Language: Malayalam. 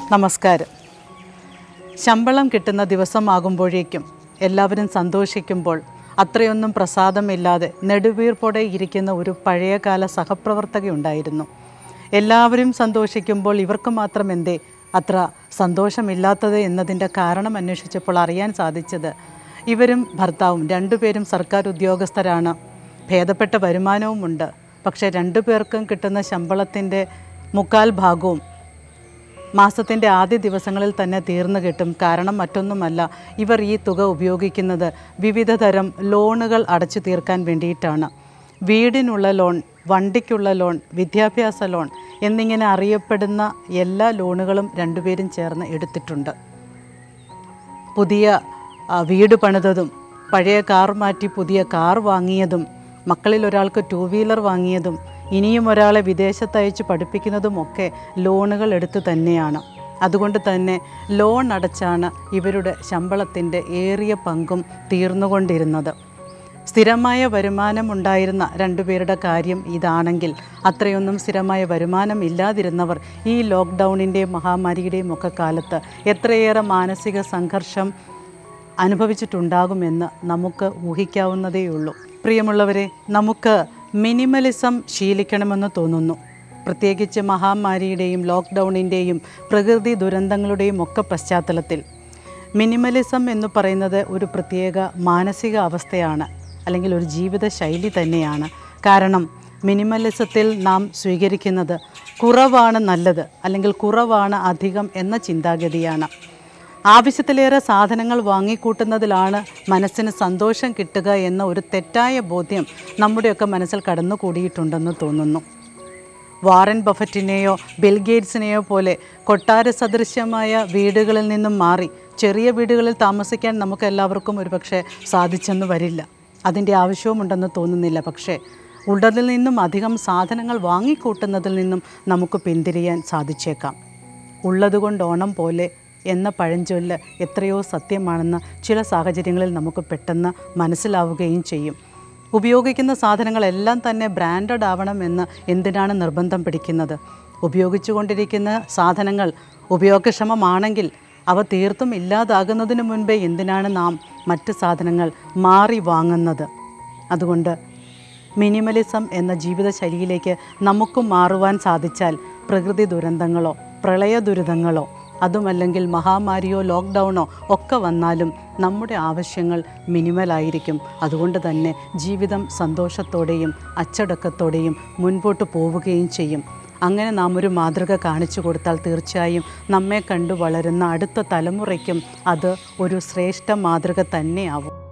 നമസ്കാരം ശമ്പളം കിട്ടുന്ന ദിവസമാകുമ്പോഴേക്കും എല്ലാവരും സന്തോഷിക്കുമ്പോൾ അത്രയൊന്നും പ്രസാദമില്ലാതെ നെടുവീർപ്പോടെ ഇരിക്കുന്ന ഒരു പഴയകാല സഹപ്രവർത്തകയുണ്ടായിരുന്നു എല്ലാവരും സന്തോഷിക്കുമ്പോൾ ഇവർക്ക് മാത്രം എന്തേ അത്ര സന്തോഷമില്ലാത്തത് എന്നതിൻ്റെ കാരണം അന്വേഷിച്ചപ്പോൾ അറിയാൻ സാധിച്ചത് ഇവരും ഭർത്താവും രണ്ടുപേരും സർക്കാർ ഉദ്യോഗസ്ഥരാണ് ഭേദപ്പെട്ട വരുമാനവുമുണ്ട് പക്ഷേ രണ്ടു പേർക്കും കിട്ടുന്ന ശമ്പളത്തിൻ്റെ മുക്കാൽ ഭാഗവും മാസത്തിൻ്റെ ആദ്യ ദിവസങ്ങളിൽ തന്നെ തീർന്നു കിട്ടും കാരണം മറ്റൊന്നുമല്ല ഇവർ ഈ തുക ഉപയോഗിക്കുന്നത് വിവിധ തരം ലോണുകൾ അടച്ചു തീർക്കാൻ വേണ്ടിയിട്ടാണ് വീടിനുള്ള ലോൺ വണ്ടിക്കുള്ള ലോൺ വിദ്യാഭ്യാസ ലോൺ എന്നിങ്ങനെ അറിയപ്പെടുന്ന എല്ലാ ലോണുകളും രണ്ടുപേരും ചേർന്ന് എടുത്തിട്ടുണ്ട് പുതിയ ആ, വീട് പണിതതും പഴയ കാർ മാറ്റി പുതിയ കാർ വാങ്ങിയതും മക്കളിൽ ഒരാൾക്ക് ടൂ വീലർ വാങ്ങിയതും ഇനിയും ഒരാളെ വിദേശത്തയച്ച് പഠിപ്പിക്കുന്നതുമൊക്കെ ലോണുകൾ എടുത്ത് തന്നെയാണ് അതുകൊണ്ട് തന്നെ ലോൺ അടച്ചാണ് ഇവരുടെ ശമ്പളത്തിൻ്റെ ഏറിയ പങ്കും തീർന്നുകൊണ്ടിരുന്നത് സ്ഥിരമായ വരുമാനം ഉണ്ടായിരുന്ന രണ്ടുപേരുടെ കാര്യം ഇതാണെങ്കിൽ അത്രയൊന്നും സ്ഥിരമായ വരുമാനം ഇല്ലാതിരുന്നവർ ഈ ലോക്ക്ഡൗണിൻ്റെയും മഹാമാരിയുടെയും ഒക്കെ കാലത്ത് എത്രയേറെ മാനസിക സംഘർഷം അനുഭവിച്ചിട്ടുണ്ടാകുമെന്ന് നമുക്ക് ഊഹിക്കാവുന്നതേയുള്ളൂ പ്രിയമുള്ളവരെ നമുക്ക് മിനിമലിസം ശീലിക്കണമെന്ന് തോന്നുന്നു പ്രത്യേകിച്ച് മഹാമാരിയുടെയും ലോക്ക്ഡൗണിൻ്റെയും പ്രകൃതി ദുരന്തങ്ങളുടെയും ഒക്കെ പശ്ചാത്തലത്തിൽ മിനിമലിസം എന്ന് പറയുന്നത് ഒരു പ്രത്യേക മാനസിക അവസ്ഥയാണ് അല്ലെങ്കിൽ ഒരു ജീവിത ശൈലി തന്നെയാണ് കാരണം മിനിമലിസത്തിൽ നാം സ്വീകരിക്കുന്നത് കുറവാണ് നല്ലത് അല്ലെങ്കിൽ കുറവാണ് അധികം എന്ന ചിന്താഗതിയാണ് ആവശ്യത്തിലേറെ സാധനങ്ങൾ വാങ്ങിക്കൂട്ടുന്നതിലാണ് മനസ്സിന് സന്തോഷം കിട്ടുക എന്ന ഒരു തെറ്റായ ബോധ്യം നമ്മുടെയൊക്കെ മനസ്സിൽ കടന്നുകൂടിയിട്ടുണ്ടെന്ന് തോന്നുന്നു വാറൻ ബഫറ്റിനെയോ ബിൽ ഗേറ്റ്സിനെയോ പോലെ കൊട്ടാര സദൃശ്യമായ വീടുകളിൽ നിന്നും മാറി ചെറിയ വീടുകളിൽ താമസിക്കാൻ നമുക്ക് എല്ലാവർക്കും ഒരുപക്ഷെ സാധിച്ചെന്ന് വരില്ല അതിൻ്റെ ആവശ്യവുമുണ്ടെന്ന് തോന്നുന്നില്ല പക്ഷേ ഉള്ളതിൽ നിന്നും അധികം സാധനങ്ങൾ വാങ്ങിക്കൂട്ടുന്നതിൽ നിന്നും നമുക്ക് പിന്തിരിയാൻ സാധിച്ചേക്കാം ഉള്ളതുകൊണ്ട് ഓണം പോലെ എന്ന പഴഞ്ചൊല്ല് എത്രയോ സത്യമാണെന്ന് ചില സാഹചര്യങ്ങളിൽ നമുക്ക് പെട്ടെന്ന് മനസ്സിലാവുകയും ചെയ്യും ഉപയോഗിക്കുന്ന സാധനങ്ങളെല്ലാം തന്നെ ബ്രാൻഡഡ് ആവണമെന്ന് എന്തിനാണ് നിർബന്ധം പിടിക്കുന്നത് ഉപയോഗിച്ചുകൊണ്ടിരിക്കുന്ന സാധനങ്ങൾ ഉപയോഗക്ഷമമാണെങ്കിൽ അവ തീർത്തും ഇല്ലാതാകുന്നതിന് മുൻപേ എന്തിനാണ് നാം മറ്റ് സാധനങ്ങൾ മാറി വാങ്ങുന്നത് അതുകൊണ്ട് മിനിമലിസം എന്ന ജീവിതശൈലിയിലേക്ക് നമുക്കും മാറുവാൻ സാധിച്ചാൽ പ്രകൃതി ദുരന്തങ്ങളോ പ്രളയ ദുരിതങ്ങളോ അതുമല്ലെങ്കിൽ മഹാമാരിയോ ലോക്ക്ഡൗണോ ഒക്കെ വന്നാലും നമ്മുടെ ആവശ്യങ്ങൾ മിനിമലായിരിക്കും അതുകൊണ്ട് തന്നെ ജീവിതം സന്തോഷത്തോടെയും അച്ചടക്കത്തോടെയും മുൻപോട്ട് പോവുകയും ചെയ്യും അങ്ങനെ നാം ഒരു മാതൃക കാണിച്ചു കൊടുത്താൽ തീർച്ചയായും നമ്മെ കണ്ടു വളരുന്ന അടുത്ത തലമുറയ്ക്കും അത് ഒരു ശ്രേഷ്ഠ മാതൃക തന്നെയാവും